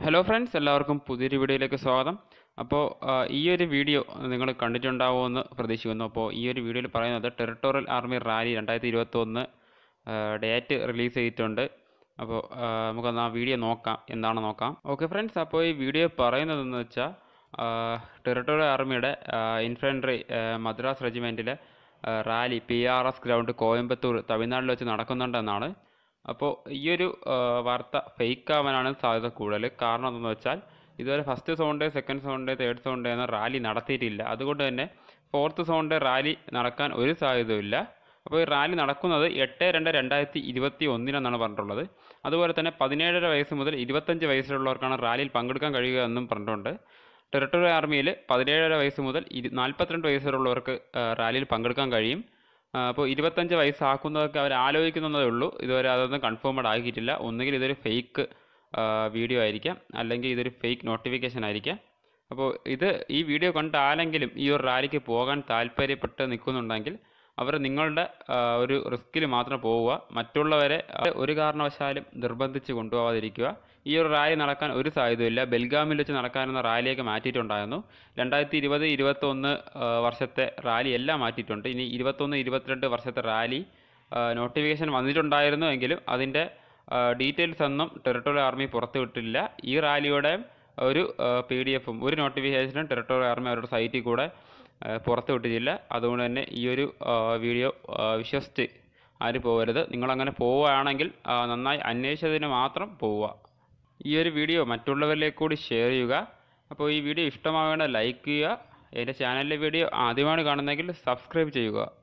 hello friends എല്ലാവർക്കും പുതിയൊരു വീഡിയോയിലേക്ക് സ്വാഗതം അപ്പോൾ ആ, ഈ ഒരു വീഡിയോ നിങ്ങൾ കണ്ടിട്ടുണ്ടാവുമെന്ന് പ്രതീക്ഷിക്കുന്നു അപ്പോൾ ഈ ഒരു വീഡിയോയിൽ പറയുന്നത് ടെറിട്ടോറിയൽ ആർമി റാലി രണ്ടായിരത്തി ഇരുപത്തൊന്ന് ഡേറ്റ് റിലീസ് ചെയ്തിട്ടുണ്ട് അപ്പോൾ ആ, നമുക്കൊന്ന് ആ വീഡിയോ നോക്കാം എന്താണ് നോക്കാം ഓക്കെ ഫ്രണ്ട്സ് അപ്പോൾ ഈ വീഡിയോ പറയുന്നതെന്ന് വെച്ചാൽ ടെറിട്ടോറിയൽ ആർമിയുടെ ഇൻഫൻട്രി മദ്രാസ് റെജിമെൻറ്റിലെ rally P R S ground Coimbatore തമിഴ്നാട്ടിൽ വെച്ച് നടക്കുന്നുണ്ടെന്നാണ് അപ്പോൾ ഈ ഒരു ആ, വാർത്ത ഫേക്ക് ആവാനാണ് സാധ്യത കൂടുതൽ കാരണം എന്തെന്ന് വെച്ചാൽ ഇതുവരെ first zone day second zone day third zone day എന്ന റാലി നടത്തിയിട്ടില്ല അതുകൊണ്ട് തന്നെ ഫോർത്ത് സോൺ ഡേ റാലി നടക്കാൻ ഒരു സാധ്യതയുമില്ല അപ്പോൾ ഈ റാലി നടക്കുന്നത് എട്ട് രണ്ട് രണ്ടായിരത്തി ഇരുപത്തി ഒന്നിനെന്നാണ് പറഞ്ഞിട്ടുള്ളത് അതുപോലെ തന്നെ പതിനേഴര വയസ്സ് മുതൽ ഇരുപത്തഞ്ച് വയസ്സുള്ളവർക്കാണ് റാലിയിൽ പങ്കെടുക്കാൻ കഴിയുക എന്നും പറഞ്ഞിട്ടുണ്ട് ടെറിട്ടറി ആർമിയിൽ പതിനേഴര വയസ്സ് മുതൽ ഇരു നാൽപ്പത്തിരണ്ട് വയസ്സുള്ളവർക്ക് ആ, റാലിയിൽ പങ്കെടുക്കാൻ കഴിയും ആ, അപ്പോൾ ഇരുപത്തഞ്ച് വയസ്സാക്കുന്നതൊക്കെ അവർ ആലോചിക്കുന്നതേ ഉള്ളൂ ഇതുവരെ അതൊന്നും കൺഫേംഡ് ആക്കിയിട്ടില്ല ഒന്നുകിൽ ഇതൊരു ഫേക്ക് വീഡിയോ ആയിരിക്കാം അല്ലെങ്കിൽ ഇതൊരു ഫേക്ക് നോട്ടിഫിക്കേഷൻ ആയിരിക്കാം അപ്പോൾ ഇത് ഈ വീഡിയോ കണ്ട ആരെങ്കിലും ഈ ഒരു റാലിക്ക് പോകാൻ താല്പര്യപ്പെട്ട് നിൽക്കുന്നുണ്ടെങ്കിൽ അവർ നിങ്ങളുടെ ആ, ഒരു റിസ്കിൽ മാത്രം പോവുക മറ്റുള്ളവരെ ആ, ഒരു കാരണവശാലും നിർബന്ധിച്ച് കൊണ്ടുപോകാതിരിക്കുക ഈ ഒരു റാലി നടക്കാൻ ഒരു സാധ്യതയില്ല ബെൽഗാമിൽ വെച്ച് നടക്കാനെന്ന റാലിയൊക്കെ മാറ്റിയിട്ടുണ്ടായിരുന്നു രണ്ടായിരത്തി ഇരുപത് ഇരുപത്തൊന്ന് വർഷത്തെ റാലി എല്ലാം മാറ്റിയിട്ടുണ്ട് ഇനി ഇരുപത്തൊന്ന് ഇരുപത്തിരണ്ട് വർഷത്തെ റാലി നോട്ടിഫിക്കേഷൻ വന്നിട്ടുണ്ടായിരുന്നു എങ്കിലും അതിൻ്റെ ഡീറ്റെയിൽസ് ഒന്നും ടെറിട്ടോറിയൽ ആർമി പുറത്തുവിട്ടില്ല ഈ റാലിയുടെ ഒരു പി ഡി എഫും ഒരു നോട്ടിഫിക്കേഷനും ടെറിട്ടോറിയൽ ആർമി അവരുടെ സൈറ്റിൽ കൂടെ ആ, പുറത്തുവിട്ടിട്ടില്ല അതുകൊണ്ട് തന്നെ ഈ ഒരു ആ, വീഡിയോ ആ, വിശ്വസിച്ച് ആരും പോകരുത് നിങ്ങളങ്ങനെ പോവുകയാണെങ്കിൽ ആ, നന്നായി അന്വേഷിച്ചതിന് മാത്രം പോവുക ഈ ഒരു വീഡിയോ മറ്റുള്ളവരിലേക്ക് കൂടി ഷെയർ ചെയ്യുക അപ്പോൾ ഈ വീഡിയോ ഇഷ്ടമാവേണ്ട ലൈക്ക് ചെയ്യുക എൻ്റെ ചാനലിലെ വീഡിയോ ആദ്യമാണ് കാണുന്നതെങ്കിൽ സബ്സ്ക്രൈബ് ചെയ്യുക